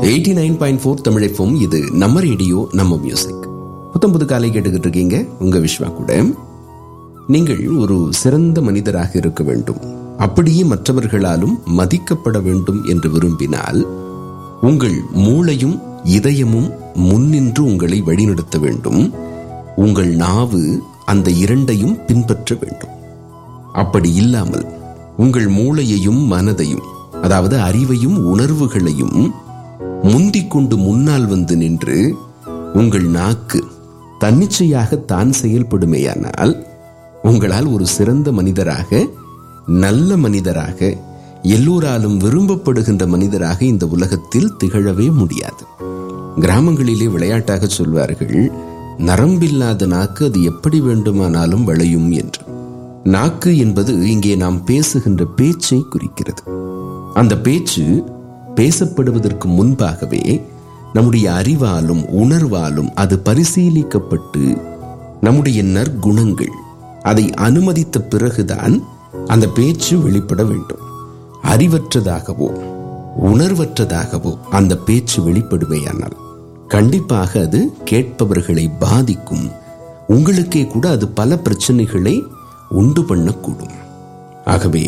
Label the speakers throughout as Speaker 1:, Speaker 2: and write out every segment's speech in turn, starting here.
Speaker 1: eighty nine point four தமிழைப்பும் இது நம்ம ரேடியோ நம்ம மியூசிக் புத்தம் புது காலை கேட்டுக்கிட்டு இருக்கீங்க உங்க விஸ்வா கூட நீங்கள் ஒரு சிறந்த மனிதராக இருக்க வேண்டும் அப்படியே மற்றவர்களாலும் மதிக்கப்பட வேண்டும் என்று விரும்பினால் உங்கள் மூளையும் இதயமும் முன்னின்று உங்களை வழிநடத்த வேண்டும் உங்கள் நாவு அந்த இரண்டையும் பின்பற்ற வேண்டும் அப்படி இல்லாமல் உங்கள் மூளையையும் மனதையும் அதாவது அறிவையும் உணர்வுகளையும் முந்திக் கொண்டு முன்னால் வந்து நின்று உங்கள் நாக்கு தன்னிச்சையாக தான் செயல்படுமேயானால் உங்களால் ஒரு சிறந்த மனிதராக நல்ல மனிதராக எல்லோராலும் விரும்பப்படுகின்ற மனிதராக இந்த உலகத்தில் திகழவே முடியாது கிராமங்களிலே விளையாட்டாக சொல்வார்கள் நரம்பில்லாத நாக்கு அது எப்படி வேண்டுமானாலும் விளையும் என்று நாக்கு என்பது இங்கே நாம் பேசுகின்ற பேச்சை குறிக்கிறது அந்த பேச்சு பேசப்படுவதற்கு முன்பாகவே நம்முடைய அறிவாலும் உணர்வாலும் அது பரிசீலிக்கப்பட்டு நம்முடைய நற்குணங்கள் அதை அனுமதித்த பிறகுதான் அந்த பேச்சு வெளிப்பட வேண்டும் அறிவற்றதாகவோ உணர்வற்றதாகவோ அந்த பேச்சு வெளிப்படுவேயானால் கண்டிப்பாக அது கேட்பவர்களை பாதிக்கும் உங்களுக்கே கூட அது பல பிரச்சனைகளை உண்டு பண்ணக்கூடும் ஆகவே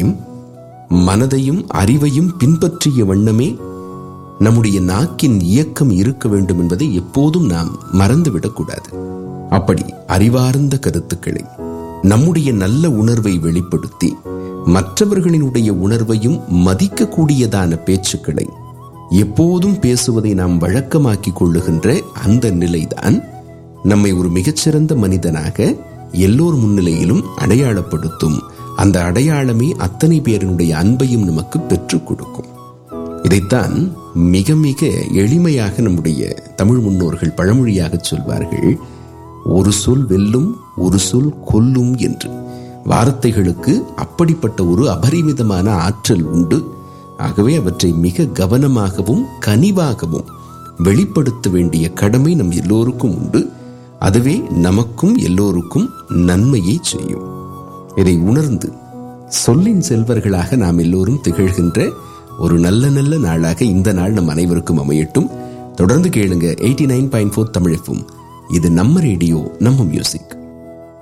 Speaker 1: மனதையும் அறிவையும் பின்பற்றிய வண்ணமே நம்முடைய நாக்கின் இயக்கம் இருக்க வேண்டும் என்பதை எப்போதும் நாம் மறந்துவிடக்கூடாது அப்படி அறிவார்ந்த கருத்துக்களை நம்முடைய நல்ல உணர்வை வெளிப்படுத்தி மற்றவர்களினுடைய உணர்வையும் மதிக்கக்கூடியதான பேச்சுக்களை எப்போதும் பேசுவதை நாம் வழக்கமாக்கிக் கொள்ளுகின்ற அந்த நிலைதான் நம்மை ஒரு மிகச்சிறந்த மனிதனாக எல்லோர் முன்னிலையிலும் அடையாளப்படுத்தும் அந்த அடையாளமே அத்தனை பேரினுடைய அன்பையும் நமக்கு பெற்றுக் கொடுக்கும் இதைத்தான் மிக மிக எளிமையாக நம்முடைய தமிழ் முன்னோர்கள் பழமொழியாக சொல்வார்கள் ஒரு சொல் வெல்லும் ஒரு சொல் கொல்லும் என்று வார்த்தைகளுக்கு அப்படிப்பட்ட ஒரு அபரிமிதமான ஆற்றல் உண்டு ஆகவே அவற்றை மிக கவனமாகவும் கனிவாகவும் வெளிப்படுத்த வேண்டிய கடமை நம் எல்லோருக்கும் உண்டு அதுவே நமக்கும் எல்லோருக்கும் நன்மையை செய்யும் இதை உணர்ந்து சொல்லின் செல்வர்களாக நாம் எல்லோரும் திகழ்கின்ற ஒரு நல்ல நல்ல நாளாக இந்த நாள் நம் அனைவருக்கும் அமையட்டும் தொடர்ந்து கேளுங்க எயிட்டி நைன் பாயிண்ட் ஃபோர் தமிழப்பும் இது நம்ம ரேடியோ நம்ம மியூசிக்